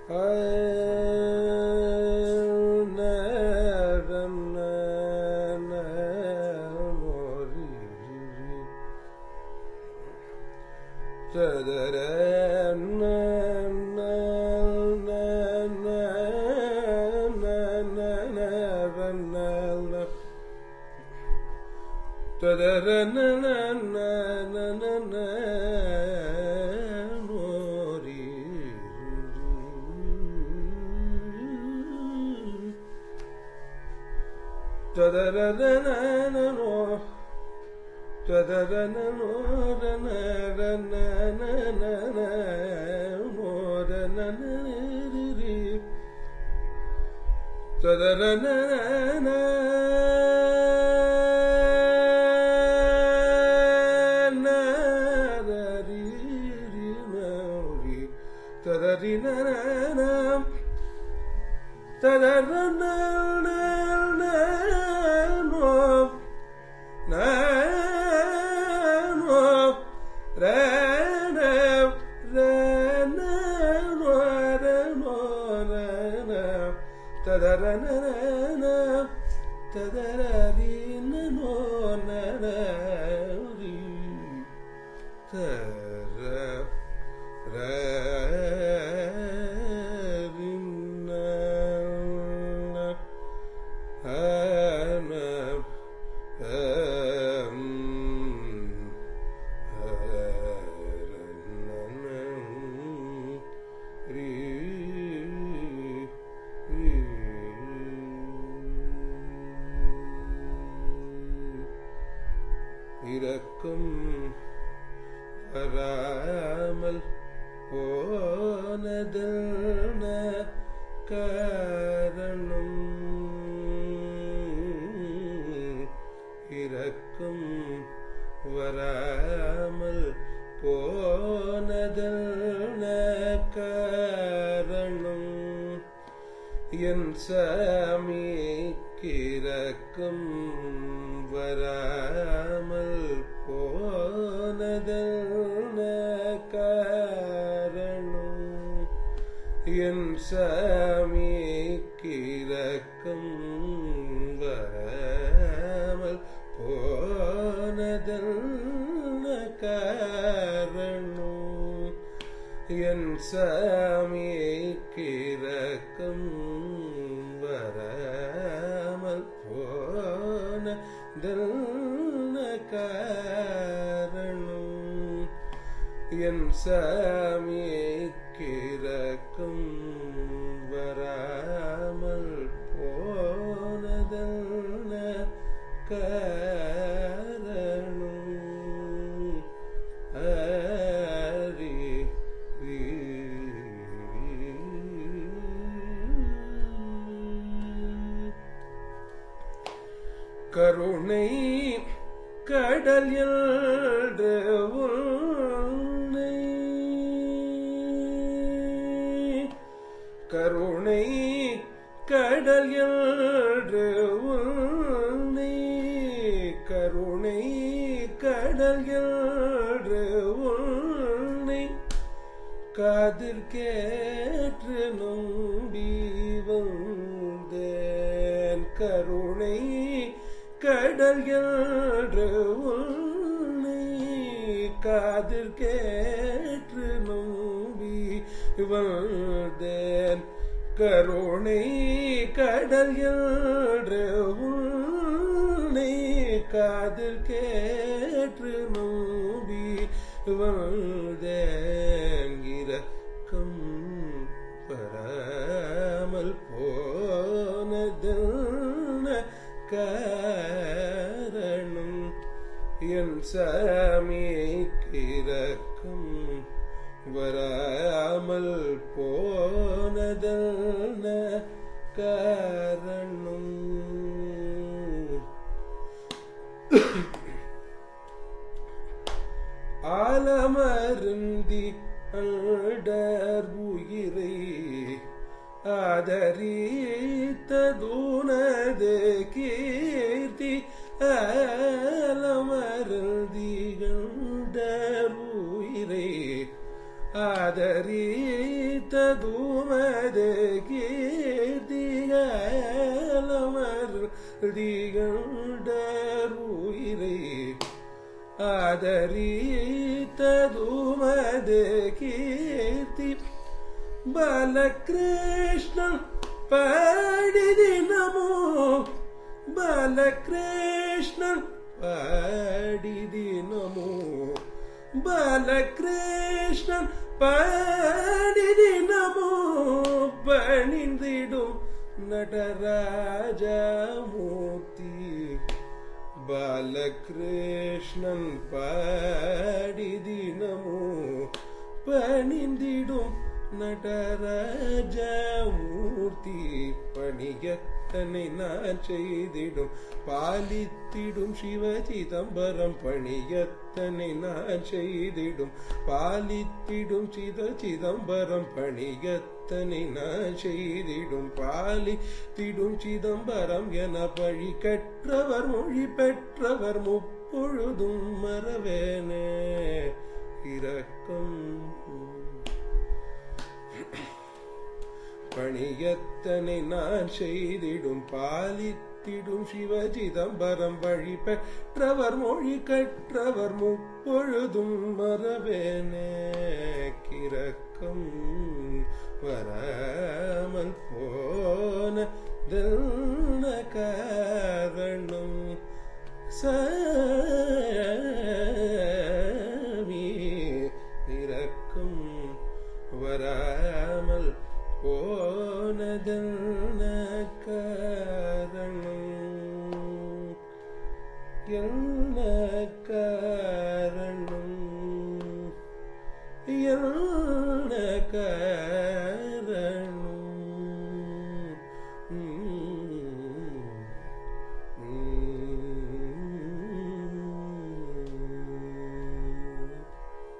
இறக்கும் வராமல் போனதென்ன காரணம் இறக்கும் வராமல் போனதென்ன காரணம் என் சாமி கிறக்கும் வராமல் போனதென்ன காரணம் என் சாமி கிறக்கும் வராமல் போனதென்ன காரணம் என் சாமி கிறக்கும் வராமல் போன காரணம் என் சாமி கிறக்கும் வராமல் போனதல்ல காரணம் ஹரி கருணை கடல் என்று உன்னை கருணை கடல் என்று உன்னை கருணை கடல் என்று உன்னை காதில் கேற்று நம்பி வந்தேன் கருணை கடல் என்று உன்னை காதில் கேற்று நம்பி வந்தேன் கருணை கடல் என்று உன்னை காதில் கேற்று நம்பி வந்தேன் இரக்கம் பெறாமல் போனதென்ன காரணம் என் சாமிக்கு இரக்கம் வராமல் போனதென்ன காரணம் ஆலமருந்தி அடர் உயிரை ஆதரித்ததுனது கீர்த்தி ஆலமருந்தி அடர் உயிரை ஆதரித்ததுனது தூமது கீர்த்தியலமர் திகழ்டர் உயிரை ஆதரித்ததுமது கீர்த்தி பாலகிருஷ்ணன் பாடி தினமோ பாலகிருஷ்ணன் பாடி தினமோ பாலகிருஷ்ணன் பாடி தினமோ பணிந்திடும் நடராஜமூர்த்தி பாலகிருஷ்ணன் பாடி தினமோ பணிந்திடும் நடராஜமூர்த்தி பணியத்தனை நான் செய்திடும் பாலித்திடும் சிவசிதம்பரம் பணியத்தனை நான் செய்திடும் பாலித்திடும் சித சிதம்பரம் பணியத்தனை நான் செய்திடும் பாலித்திடும் சிதம்பரம் என பழி கற்றவர் மொழி பெற்றவர் முப்பொழுதும் மறவேனே இரக்கம் பணியத்தனை நான் செய்திடும் பாலித்திடும் சிவசிதம்பரம் வழி பெற்றவர் மொழி கற்றவர் முப்பொழுதும் மறவேனே கிரக்கம் வராமல் போன தன காரணம் சாமி இரக்கம் வராமல் போனதல்ல